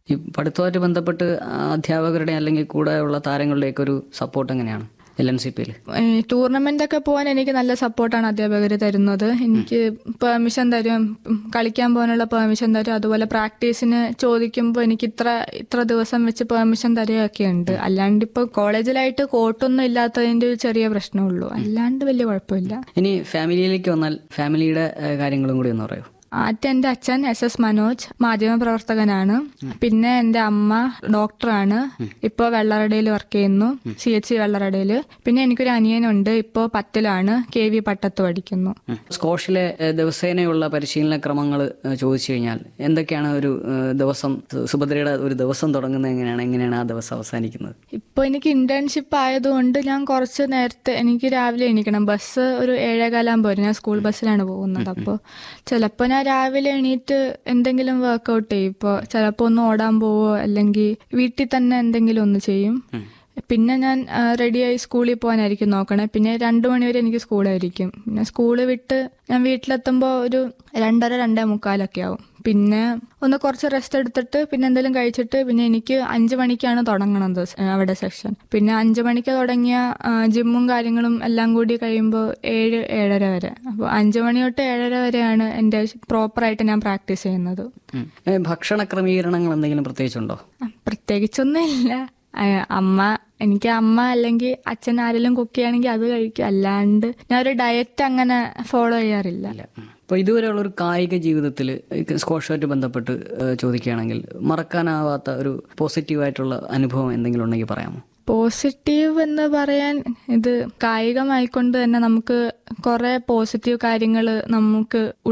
ഈ പഠിത്തമായിട്ട് ബന്ധപ്പെട്ട് അധ്യാപകരുടെ അല്ലെങ്കിൽ കൂടെ ഉള്ള താരങ്ങളുടെയൊക്കെ ഒരു സപ്പോർട്ട് എങ്ങനെയാണ് എൽ എൻ സി പിയിൽ ടൂർണമെന്റ് ഒക്കെ പോകാൻ എനിക്ക് നല്ല സപ്പോർട്ടാണ് അധ്യാപകർ തരുന്നത് എനിക്ക് പെർമിഷൻ തരും ഉം, കളിക്കാൻ പോകാനുള്ള പെർമിഷൻ തരും അതുപോലെ പ്രാക്ടീസിന് ചോദിക്കുമ്പോൾ എനിക്ക് ഇത്ര ഇത്ര ദിവസം വെച്ച് പെർമിഷൻ തരികയൊക്കെ ഉണ്ട് അല്ലാണ്ട് ഇപ്പോൾ കോളേജിലായിട്ട് കോട്ടൊന്നും ഇല്ലാത്തതിന്റെ ഒരു ചെറിയ പ്രശ്നമുള്ളൂ അല്ലാണ്ട് വലിയ കുഴപ്പമില്ല ഇനി ഫാമിലിയിലേക്ക് വന്നാൽ ഫാമിലിയുടെ ഏഹ്, കാര്യങ്ങളും കൂടി ഒന്ന് പറയൂ ആദ്യം എൻ്റെ അച്ഛൻ എസ് എസ് മനോജ് മാധ്യമപ്രവർത്തകനാണ് പിന്നെ എൻ്റെ അമ്മ ഡോക്ടറാണ് ഇപ്പോൾ വെള്ളറടയിൽ വർക്ക് ചെയ്യുന്നു സി എച്ച് സി വെള്ളറടയിൽ പിന്നെ എനിക്കൊരു അനിയനുണ്ട് ഇപ്പോൾ പത്തിലാണ് കെ വി പട്ടത്ത് പഠിക്കുന്നു സ്കോഷിലെ ഏഹ്, ദിവസേനയുള്ള പരിശീലന ക്രമങ്ങൾ ചോദിച്ചു കഴിഞ്ഞാൽ എന്തൊക്കെയാണ് ഒരു ഏഹ്, ദിവസം സു- സുഭദ്രയുടെ ഒരു ദിവസം തുടങ്ങുന്നത് എങ്ങനെയാണ് എങ്ങനെയാണ് ആ ദിവസം അവസാനിക്കുന്നത് ഇപ്പോൾ എനിക്ക് ഇന്റേൺഷിപ്പ് ആയതുകൊണ്ട് ഞാൻ കുറച്ച് നേരത്തെ എനിക്ക് രാവിലെ എണീക്കണം ബസ് ഒരു ഏഴേകാലാകുമ്പോൾ വരും ഞാൻ സ്കൂൾ ബസ്സിലാണ് പോകുന്നത് അപ്പോൾ ചിലപ്പോൾ ഞാൻ രാവിലെ എണീറ്റ് എന്തെങ്കിലും വർക്കൗട്ട് ചെയ്യും ഇപ്പോൾ ചിലപ്പോൾ ഒന്ന് ഓടാൻ പോവോ അല്ലെങ്കിൽ വീട്ടിൽ തന്നെ എന്തെങ്കിലും ഒന്ന് ചെയ്യും പിന്നെ ഞാൻ ആ, റെഡിയായി സ്കൂളിൽ പോകാനായിരിക്കും നോക്കണേ പിന്നെ രണ്ടു മണിവരെ എനിക്ക് സ്കൂളായിരിക്കും പിന്നെ സ്കൂള് വിട്ട് ഞാൻ വീട്ടിലെത്തുമ്പോൾ ഒരു രണ്ടര രണ്ടേ മുക്കാലൊക്കെ ആവും പിന്നെ ഒന്ന് കുറച്ച് റെസ്റ്റ് എടുത്തിട്ട് പിന്നെ എന്തെങ്കിലും കഴിച്ചിട്ട് പിന്നെ എനിക്ക് അഞ്ച് മണിക്കാണ് തുടങ്ങണത് സ്- അവിടെ സെഷൻ പിന്നെ അഞ്ച് മണിക്ക് തുടങ്ങിയ ആ, ജിമ്മും കാര്യങ്ങളും എല്ലാം കൂടി കഴിയുമ്പോൾ ഏഴ് ഏഴര വരെ അപ്പോൾ അഞ്ച് മണി തൊട്ട് ഏഴര വരെയാണ് എൻ്റെ പ്രോപ്പറായിട്ട് ഞാൻ പ്രാക്ടീസ് ചെയ്യുന്നത് ഉം. ഏഹ്, ഭക്ഷണ ക്രമീകരണങ്ങൾ എന്തെങ്കിലും പ്രത്യേകിച്ചുണ്ടോ ആ, പ്രത്യേകിച്ചൊന്നുമില്ല ആ, അമ്മ എനിക്ക് അമ്മ അല്ലെങ്കിൽ അച്ഛൻ ആരെങ്കിലും കുക്ക് ചെയ്യുകയാണെങ്കിൽ അത് കഴിക്കും അല്ലാണ്ട് ഞാൻ ഒരു ഡയറ്റ് അങ്ങനെ ഫോളോ ചെയ്യാറില്ല അപ്പോൾ ഇതുവരെയുള്ള ഒരു കായിക ജീവിതത്തിൽ സ്കോഷുമായിട്ട് ബന്ധപ്പെട്ട് ഏഹ്, ചോദിക്കുകയാണെങ്കിൽ മറക്കാനാവാത്ത ഒരു പോസിറ്റീവായിട്ടുള്ള അനുഭവം എന്തെങ്കിലും ഉണ്ടെങ്കിൽ പറയാമോ പോസിറ്റീവ് എന്ന് പറയാൻ ഇത് കായികമായിക്കൊണ്ട് തന്നെ നമുക്ക് കുറെ പോസിറ്റീവ് കാര്യങ്ങൾ നമുക്ക്